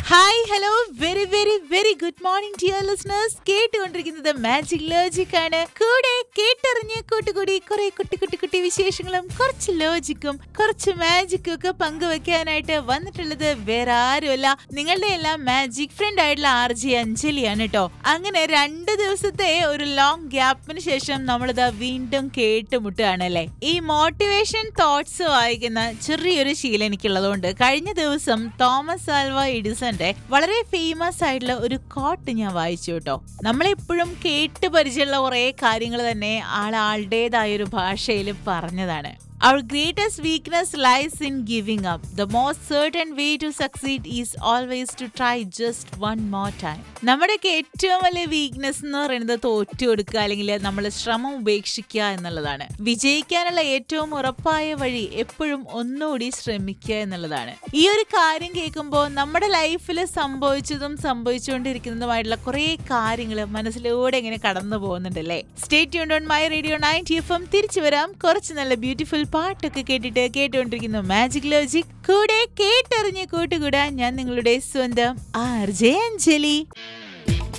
Hi hello very very very good morning dear listeners കേട്ടുകൊണ്ടിരിക്കുന്നത് Magic Logic ആണ് കൂടെ കേട്ടറിഞ്ഞ് കൂട്ടുകൂടി കുറെ കുട്ടി കുട്ടി കുട്ടി വിശേഷങ്ങളും കുറച്ച് ലോജിക്കും കുറച്ച് മാജിക്കും ഒക്കെ പങ്കുവെക്കാനായിട്ട് വന്നിട്ടുള്ളത് വേറെ ആരുമല്ല നിങ്ങളുടെ എല്ലാം മാജിക് ഫ്രണ്ട് ആയിട്ടുള്ള ആർ ജി അഞ്ജലിയാണ് കേട്ടോ അങ്ങനെ രണ്ട് ദിവസത്തെ ഒരു ലോങ് ഗ്യാപ്പിന് ശേഷം നമ്മളിതാ വീണ്ടും കേട്ടുമുട്ടുകയാണല്ലേ ഈ മോട്ടിവേഷൻ തോട്ട്സ് വായിക്കുന്ന ചെറിയൊരു ശീലം എനിക്കുള്ളതുകൊണ്ട് കഴിഞ്ഞ ദിവസം തോമസ് ആൽവ എഡിസന്റെ വളരെ ഫേമസ് ആയിട്ടുള്ള ഒരു കോട്ട് ഞാൻ വായിച്ചു കേട്ടോ നമ്മളെപ്പോഴും കേട്ട് പരിചയമുള്ള കുറെ കാര്യങ്ങൾ തന്നെ ആൾ ആളുടേതായ ഒരു ഭാഷയിൽ പറഞ്ഞതാണ് Our greatest weakness lies in giving up. The most certain way to succeed is always to try just one more time. നമ്മുടെയൊക്കെ ഏറ്റവും വലിയ വീക്ക്നെസ് എന്ന് പറയുന്നത് തോറ്റു കൊടുക്കുക അല്ലെങ്കിൽ നമ്മൾ ശ്രമം ഉപേക്ഷിക്കുക എന്നുള്ളതാണ് വിജയിക്കാനുള്ള ഏറ്റവും ഉറപ്പായ വഴി എപ്പോഴും ഒന്നുകൂടി ശ്രമിക്കുക എന്നുള്ളതാണ് ഈ ഒരു കാര്യം കേൾക്കുമ്പോൾ നമ്മുടെ ലൈഫിൽ സംഭവിച്ചതും സംഭവിച്ചുകൊണ്ടിരിക്കുന്നതുമായിട്ടുള്ള കുറേ കാര്യങ്ങൾ മനസ്സിലൂടെ ഇങ്ങനെ കടന്നു പോകുന്നുണ്ടല്ലേ stay tune on My Radio ninety F M തിരിച്ചു വരാം കുറച്ച് നല്ല ബ്യൂട്ടിഫുൾ പാട്ടൊക്കെ കേട്ടിട്ട് കേട്ടുകൊണ്ടിരിക്കുന്നു മാജിക് ലോജിക് കൂടെ കേട്ടറിഞ്ഞ് കൂട്ടുകൂടാൻ ഞാൻ നിങ്ങളുടെ സ്വന്തം ആർ ജെ അഞ്ജലി